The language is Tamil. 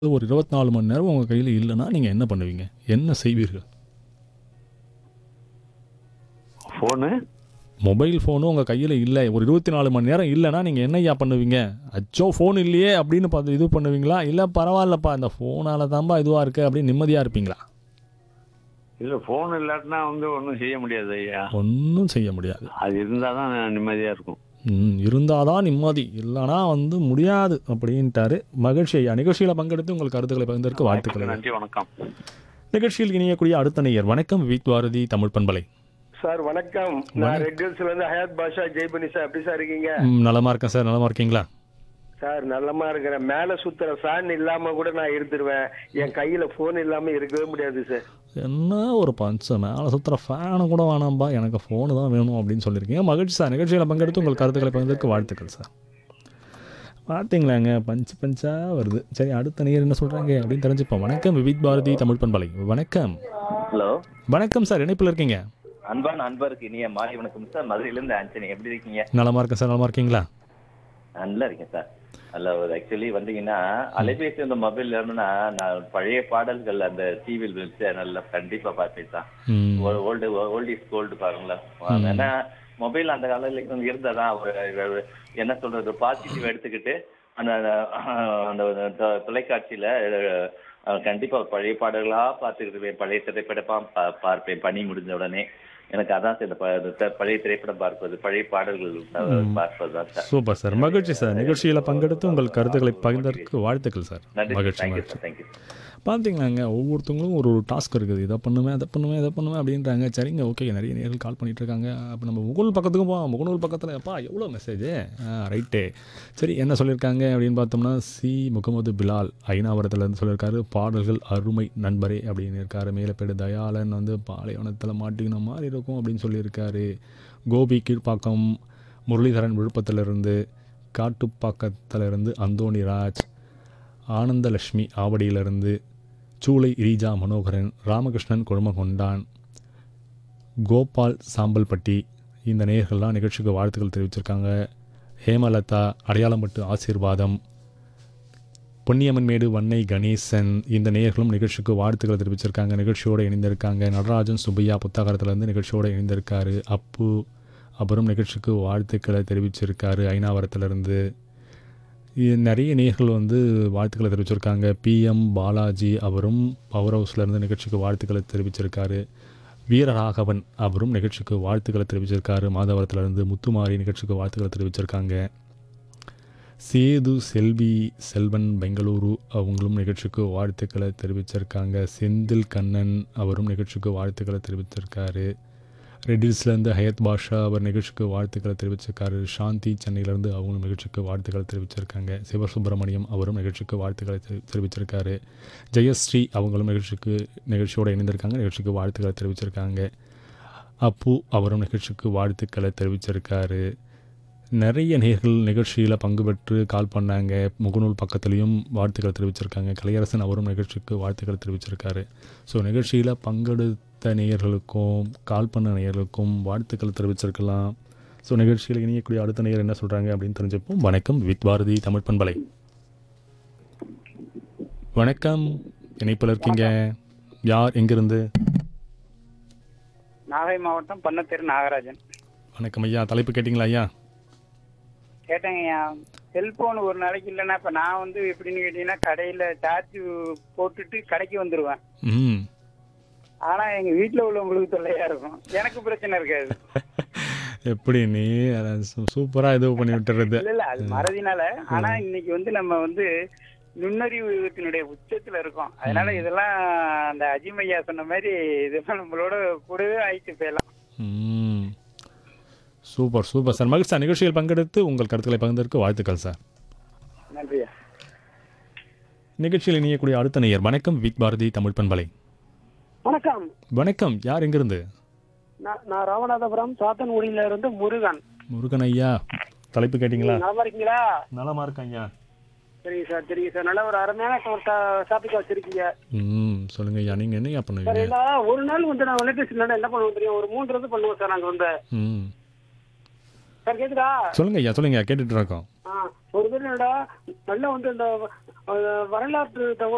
ஒரு 24 மணி நேரம் உங்க கையில இல்லன்னா, நீங்க என்ன பண்ணுவீங்க? என்ன செய்வீர்கள்? ஃபோனு? மொபைல் ஃபோனும் உங்க கையில இல்ல. ஒரு 24 மணி நேரம் இல்லன்னா, நீங்க என்னய்யா பண்ணுவீங்க? அச்சோ! ஃபோன் இல்லையே அப்படின்னு பார்த்து இது பண்ணுவீங்களா? இல்ல பரவாயில்லப்பா இந்த ஃபோனால தான்பா இதுவா இருக்கு அப்படின்னு நிம்மதியா இருப்பீங்களா? இல்ல ஃபோன் இல்லாட்டினா வந்து ஒண்ணும் செய்ய முடியாது ஐயா. ஒண்ணும் செய்ய முடியாது. அது இருந்தா தான் நிம்மதியா இருக்கும். ம். இருந்தா தான் நிம்மதி. இல்லனா வந்து முடியாது அப்படின்ட்டாரு. மகிழ்ச்சி ஐயா. நிகழ்ச்சியில பங்கெடுத்து உங்கள் கருத்துக்களை பகிர்ந்ததற்கு வாழ்த்துக்கள். ஐயா. நன்றி வணக்கம். நிகழ்ச்சியில் இணையக்கூடிய அடுத்த நேயர் வணக்கம் வித் பாரதி தமிழ் பண்பலை. சார் வணக்கம் நான் ரெட் ஹில்ஸ்ல இருந்து ஹயாத் பாஷா ஜெய்பனி சார் எப்படி சார் இருக்கீங்க ம், நலமா இருக்கேன் சார் நலமா இருக்கீங்களா? சார் நல்லமா இருக்கிறேன் மேல சுத்துற ஃபேன் இல்லாம கூட நான் இருந்துருவேன் என் கையில போன் இல்லாம இருக்கவே முடியாது சார் என்ன ஒரு பஞ்ச மேலே சுற்றுற ஃபேனு கூட வேணாம்பா எனக்கு ஃபோனு தான் வேணும் அப்படின்னு சொல்லியிருக்கீங்க மகிழ்ச்சி சார் நிகழ்ச்சியில் பங்கெடுத்து உங்கள் கருத்துக்களை பகிர்ந்ததற்கு வாழ்த்துக்கள் சார் பார்த்தீங்களாங்க பஞ்சு பஞ்சா வருது சரி அடுத்த நேர் என்ன சொல்கிறாங்க அப்படின்னு தெரிஞ்சுப்போம் வணக்கம் விவித் பாரதி தமிழ் பண்பலை வணக்கம் ஹலோ வணக்கம் சார் இணைப்பில் இருக்கீங்க அன்பான அன்பருக்கு இனிய மாலை வணக்கம் சார் மதுரையிலேருந்து ஆண்டனி எப்படி இருக்கீங்க நலமா இருக்கேன் சார் நலமா இருக்கீங்களா நல்லா இருக்கேன் சார் நல்ல ஒரு ஆக்சுவலி வந்தீங்கன்னா அலைபேசி இந்த மொபைல் இருந்துன்னா நான் பழைய பாடல்கள் அந்த டிவியில் சேனல்ல கண்டிப்பா பார்ப்பேன் சார் ம் ஓல்டு ஓல்ட் இஸ் கோல்டு பாருங்களேன் ஏன்னா மொபைல் அந்த காலத்துல இருந்ததான் ஒரு ஒரு என்ன சொல்றது பாசிட்டிவ் எடுத்துக்கிட்டு அந்த அந்த தொ- தொலைக்காட்சியில அஹ், கண்டிப்பா பழைய பாடல்களா பார்த்துக்கிட்டு இருப்பேன் பழைய திரைப்படமா பா- பார்ப்பேன் பணி முடிஞ்ச உடனே எனக்கு அதான் சார் இந்த ப- இந்த த- பழைய திரைப்படம் பார்ப்பது பழைய பாடல்கள் பார்ப்பது தான் சார் சூப்பர் சார் மகிழ்ச்சி சார் நிகழ்ச்சியில் பங்கெடுத்து உங்கள் கருத்துக்களை பகிர்ந்ததற்கு வாழ்த்துக்கள் சார் நன்றி மகிழ்ச்சி தேங்க்யூ மகிழ்ச்சி சார் தேங்க்யூ பார்த்தீங்களாங்க ஒவ்வொருத்தவங்களும் ஒரு ஒரு டாஸ்க் இருக்குது இதை பண்ணுவேன் அதை பண்ணுவேன் இதை பண்ணுவேன் அப்படின்றாங்க சரிங்க ஓகே நிறைய நேர்கள் கால் பண்ணிட்டு இருக்காங்க அப்போ நம்ம முகநூல் பக்கத்துக்கும் போவோம் முகநூல் பக்கத்தில் எப்பா எவ்வளோ மெசேஜ் ரைட்டே சரி என்ன சொல்லியிருக்காங்க அப்படின்னு பார்த்தோம்னா சி முகமது பிலால் ஐநாவரத்துலேருந்து சொல்லியிருக்காரு பாடல்கள் அருமை நண்பரே அப்படின்னு இருக்காரு மேலப்பேடு தயாளன் வந்து பாலைவனத்தில் மாட்டிக்கின மாதிரி இருக்கும் அப்படின்னு சொல்லியிருக்காரு கோபி கீழ்ப்பாக்கம் முரளிதரன் விழுப்புரத்திலிருந்து காட்டுப்பாக்கத்திலிருந்து அந்தோணி ராஜ் ஆனந்தலட்சுமி ஆவடியிலிருந்து சூளை ரீஜா மனோகரன் ராமகிருஷ்ணன் குழுமகொண்டான் கோபால் சாம்பல்பட்டி இந்த நேயர்கள்லாம் நிகழ்ச்சிக்கு வாழ்த்துக்கள் தெரிவிச்சிருக்காங்க ஹேமலதா அடையாளம்பட்டு ஆசீர்வாதம் பொன்னியம்மன் மேடு வன்னை கணேசன் இந்த நேயர்களும் நிகழ்ச்சிக்கு வாழ்த்துக்களை தெரிவிச்சிருக்காங்க நிகழ்ச்சியோடு இணைந்திருக்காங்க நடராஜன் சுப்பையா புத்தகரத்துலேருந்து நிகழ்ச்சியோடு இணைந்திருக்காரு அப்பு அப்புறம் நிகழ்ச்சிக்கு வாழ்த்துக்களை தெரிவிச்சிருக்காரு ஐநாவரத்துலேருந்து இது நிறைய நேர்கள் வந்து வாழ்த்துக்களை தெரிவிச்சிருக்காங்க பிஎம் பாலாஜி அவரும் பவர் ஹவுஸ்லேருந்து நிகழ்ச்சிக்கு வாழ்த்துக்களை தெரிவிச்சிருக்காரு வீரராகவன் அவரும் நிகழ்ச்சிக்கு வாழ்த்துக்களை தெரிவிச்சிருக்காரு மாதவரத்துலேருந்து முத்துமாரி நிகழ்ச்சிக்கு வாழ்த்துக்களை தெரிவிச்சிருக்காங்க சேது செல்வி செல்வன் பெங்களூரு அவங்களும் நிகழ்ச்சிக்கு வாழ்த்துக்களை தெரிவிச்சிருக்காங்க செந்தில் கண்ணன் அவரும் நிகழ்ச்சிக்கு வாழ்த்துக்களை தெரிவிச்சிருக்காரு ரெட்டில்ஸ்லேருந்து ஹயத் பாஷா அவர் நிகழ்ச்சிக்கு வாழ்த்துக்களை தெரிவிச்சிருக்காரு சாந்தி சென்னையிலேருந்து அவங்களும் நிகழ்ச்சிக்கு வாழ்த்துக்களை தெரிவிச்சிருக்காங்க சிவசுப்பிரமணியம் அவரும் நிகழ்ச்சிக்கு வாழ்த்துக்களை தெரி- தெரிவிச்சிருக்காரு ஜெயஸ்ரீ அவங்களும் நிகழ்ச்சிக்கு நிகழ்ச்சியோடு இணைந்திருக்காங்க நிகழ்ச்சிக்கு வாழ்த்துக்களை தெரிவிச்சிருக்காங்க அப்பு அவரும் நிகழ்ச்சிக்கு வாழ்த்துக்களை தெரிவிச்சிருக்காரு நிறைய நேர்கள் நிகழ்ச்சியில் பங்கு பெற்று கால் பண்ணாங்க முகநூல் பக்கத்துலேயும் வாழ்த்துக்களை தெரிவிச்சிருக்காங்க கலையரசன் அவரும் நிகழ்ச்சிக்கு வாழ்த்துக்களை தெரிவிச்சிருக்காரு ஸோ நிகழ்ச்சியில் பங்கெடுத்த நேயர்களுக்கும் கால் பண்ண நேயர்களுக்கும் வாழ்த்துக்களை தெரிவிச்சிருக்கலாம் ஸோ நிகழ்ச்சியில் இணையக்கூடிய அடுத்த நேயர் என்ன சொல்கிறாங்க அப்படின்னு தெரிஞ்சுப்போம் வணக்கம் வித் பாரதி தமிழ் பண்பலை வணக்கம் இணைப்பில் இருக்கீங்க யார் எங்கிருந்து நாகை மாவட்டம் பண்ணத்தெரு நாகராஜன் வணக்கம் ஐயா தலைப்பு கேட்டிங்களா ஐயா கேட்டேங்கய்யா செல்போன் ஒரு நாளைக்கு இல்லைன்னா இப்ப நான் வந்து எப்படின்னு கேட்டீங்கன்னா கடையில சார்ஜ் போட்டுட்டு கடைக்கு வந்துருவேன் ம் ஆனா எங்க வீட்டுல உள்ளவங்களுக்கு தொல்லையா இருக்கும் எனக்கு பிரச்சனை இருக்காது எப்படி நீ சூப்பராக இது பண்ணி விட்டுறது இல்ல இல்ல அது மறதினால ஆனா இன்னைக்கு வந்து நம்ம வந்து நுண்ணறிவுத்தினுடைய உச்சத்துல இருக்கோம் அதனால இதெல்லாம் அந்த அஜிமையா சொன்ன மாதிரி இதெல்லாம் நம்மளோட கூடவே ஆயிட்டு போயலாம் ம் சூப்பர் சூப்பர் சார் மகிழ்ச்சி சார் நிகழ்ச்சியில் பங்கெடுத்து உங்கள் கருத்துக்களை பகிர்ந்ததற்கு வாழ்த்துக்கள் சார் நன்றியா நிகழ்ச்சியில் இணையக்கூடிய அடுத்த நேயர் வணக்கம் வித் பாரதி தமிழ் பண்பலை வணக்கம் வணக்கம் யார் எங்கிருந்து நான் நான் ராமநாதபுரம் சாத்தன்குடியில இருந்து முருகன் முருகன் ஐயா தலைப்பு கேட்டிங்களா நலமா இருக்கீங்களா நலமா இருக்கேன் ஐயா சரிங்க சார் சரிங்க சார் நல்ல ஒரு அருமையான ஒரு டாபிக் வச்சிருக்கீங்க ம் சொல்லுங்க ஐயா நீங்கள் என்னையா சார் பண்ணுவீங்க இல்ல ஒரு நாள் வந்து நான் தொலைபேசி இல்லைன்னா என்ன பண்ணுவோம் தெரியும் ஒரு மூன்று இது பண்ணுவோம் சார் நாங்க வந்து ம் சார் கேக்குதா சொல்லுங்க ஐயா சொல்லுங்க கேட்டுட்டு இருக்கோம் ஆ, ஒரு பேர் என்னடா நல்லா வந்து இந்த அஹ், வரலாற்று தகவல்